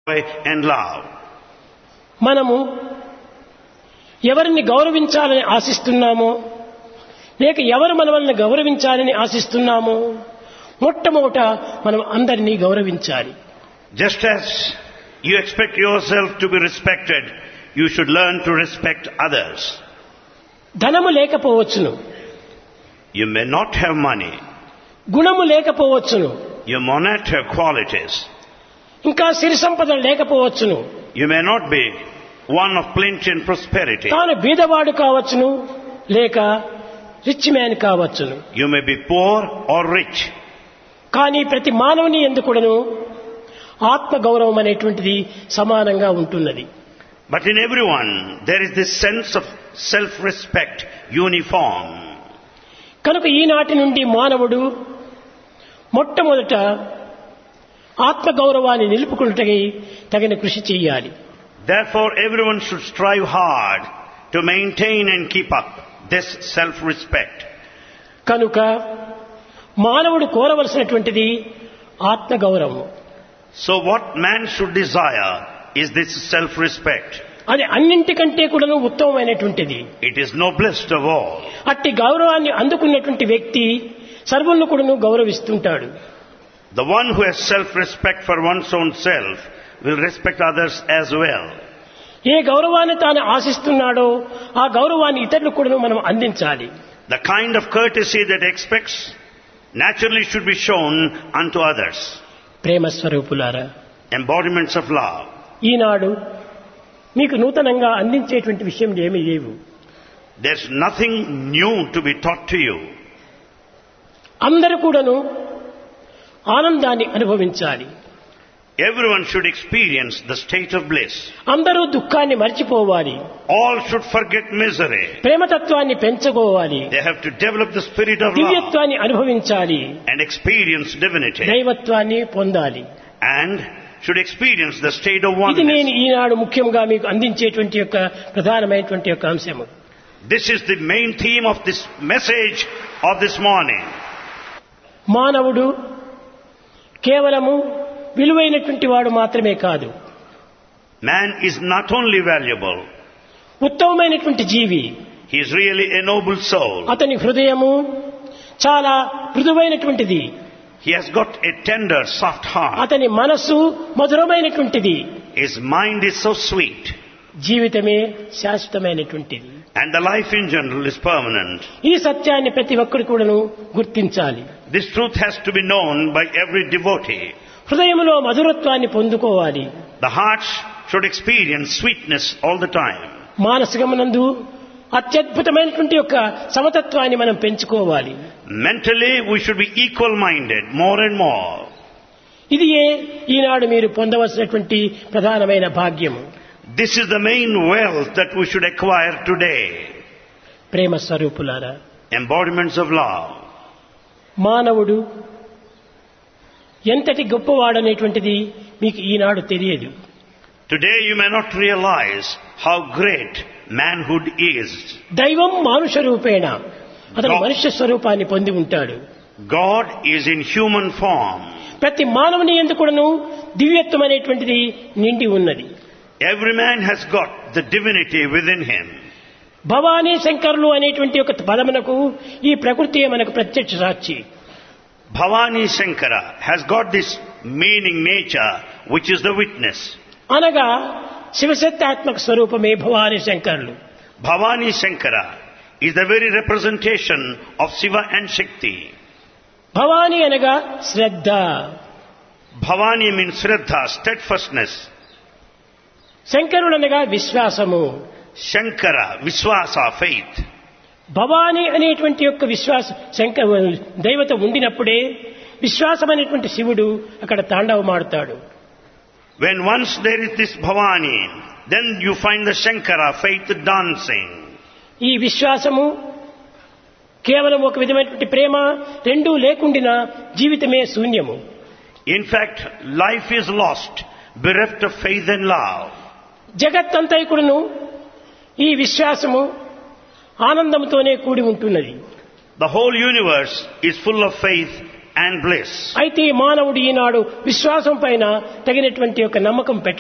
and love. మనము ఎవరిని గౌరవించాలని ఆశిస్తున్నామో లేక ఎవరు మనల్ని గౌరవించాలని ఆశిస్తున్నామో మొట్టమొదట మనం అందరినీ గౌరవించాలి Just as you expect yourself to be respected, you should learn to respect others. ధనము లేకపోవచ్చును You may not have money. గుణము లేకపోవచ్చును You may not have qualities. ఇంకా సిరి సంపద లేకపోవచ్చును You may not be one of plenty and prosperity. తాను బీదవాడు కావచ్చును లేక rich man కావచ్చును You may be poor or rich. కానీ ప్రతి మానవుని ఎందుకుడను ఆత్మ గౌరవం అనేటువంటిది సమానంగా ఉంటున్నది But in everyone, there is this sense of self-respect uniform. కనుక ఈనాటి నుండి మానవుడు మొట్టమొదట ఆత్మ గౌరవాన్ని నిలుపుకున్నటకై తగిన కృషి చేయాలి Therefore, everyone should strive hard to maintain and keep up this self-respect. కనుక మానవుడు కోరవలసినటువంటిది ఆత్మ గౌరవం So what man should desire is this self-respect. అది అన్నింటికంటే కూడా ఉత్తమమైనటువంటిది It is noblest of all. అట్టి గౌరవాన్ని అందుకున్నటువంటి వ్యక్తి సర్వులను కూడాను గౌరవిస్తుంటాడు The one who has self-respect for one's own self will respect others as well. ఏ గౌరవాన్ని తాను ఆశిస్తున్నాడో ఆ గౌరవాన్ని ఇతరులకు కూడా మనం అందించాలి The kind of courtesy that expects naturally should be shown unto others. ప్రేమ స్వరూపులారా Embodiments of love. ఈనాడు మీకు నూతనంగా అందించేటువంటి విషయం ఏమీ లేవు There's nothing new to be taught to you. అందరూ కూడాను ఆనందాన్ని అనుభవించాలి Everyone should experience the state of bliss. అందరూ దుఃఖాన్ని మర్చిపోవాలి All should forget misery. ప్రేమతత్వాన్ని పెంచుకోవాలి They have to develop the spirit of love దివ్యత్వాన్ని అనుభవించాలి and experience divinity. దైవత్వాన్ని పొందాలి And should experience the state of ఇది నేను oneness. ఈనాడు ముఖ్యంగా మీకు అందించేటువంటి యొక్క ప్రధానమైనటువంటి యొక్క అంశము This is the main theme of this message of this morning. మానవుడు కేవలము విలువైనటువంటి వాడు మాత్రమే కాదు Man is not only valuable, ఉత్తమమైనటువంటి జీవి he is really a noble soul. అతని హృదయము చాలా మృదువైనటువంటిది He has got a tender, soft heart. అతని మనస్సు మధురమైనటువంటిది His mind is so sweet. జీవితమే శాశ్వతమైనటువంటిది And the life in general is permanent. ఈ సత్యాన్ని ప్రతి ఒక్కరు కూడాను గుర్తించాలి This truth has to be known by every devotee. హృదయంలో మధురత్వాన్ని పొందుకోవాలి The heart should experience sweetness all the time. మానసికమునందు అత్యద్భుతమైనటువంటి యొక్క సమతత్వాన్ని మనం పెంచుకోవాలి Mentally, we should be equal minded more and more. ఇది ఏ ఈనాడు మీరు పొందవలసినటువంటి ప్రధానమైన భాగ్యము This is the main wealth that we should acquire today. ప్రేమ స్వరూపులారా Embodiments of love. మానవుడు ఎంతటి గొప్పవాడనేటువంటిది మీకు ఈనాడు తెలియదు Today you may not realize how great manhood is. దైవం మానుష రూపేణ అతను God. మనుష్య స్వరూపాన్ని పొంది ఉంటాడు God is in human form. ప్రతి మానవుని ఎందుకును దివ్యత్వం అనేటువంటిది నిండి ఉన్నది Every man has got the divinity within him. Bhavani శంకరులు అనేటువంటి ఒక పదమునకు ఈ ప్రకృతి మనకు ప్రత్యక్ష సాక్షి Bhavani Shankara has got this meaning nature which is the witness. అనగా శివశక్తాత్మక స్వరూపమే భవానీ శంకరులు Bhavani Shankara is the very representation of Shiva and Shakti. Bhavani అనగా శ్రద్ధ Bhavani means Shraddha, steadfastness. శంకరుడు అనగా విశ్వాసము Shankara, Viswasa, faith. భవానీ అనేటువంటి యొక్క విశ్వాస శంకర దైవత ఉండినప్పుడే విశ్వాసం అనేటువంటి శివుడు అక్కడ తాండవమాడుతాడు When once there is this Bhavani, then you find the Shankara, faith dancing. ఈ విశ్వాసము కేవలం ఒక విధమైనటువంటి ప్రేమ రెండూ లేకుండిన జీవితమే శూన్యము In fact, life is lost, bereft of faith and love. జగత్తంతా కూడాను ఈ విశ్వాసము ఆనందంతోనే కూడి ఉంటున్నది The whole universe is full of faith and bliss. అయితే మానవుడు ఈనాడు విశ్వాసం పైన తగినటువంటి ఒక నమ్మకం పెట్ట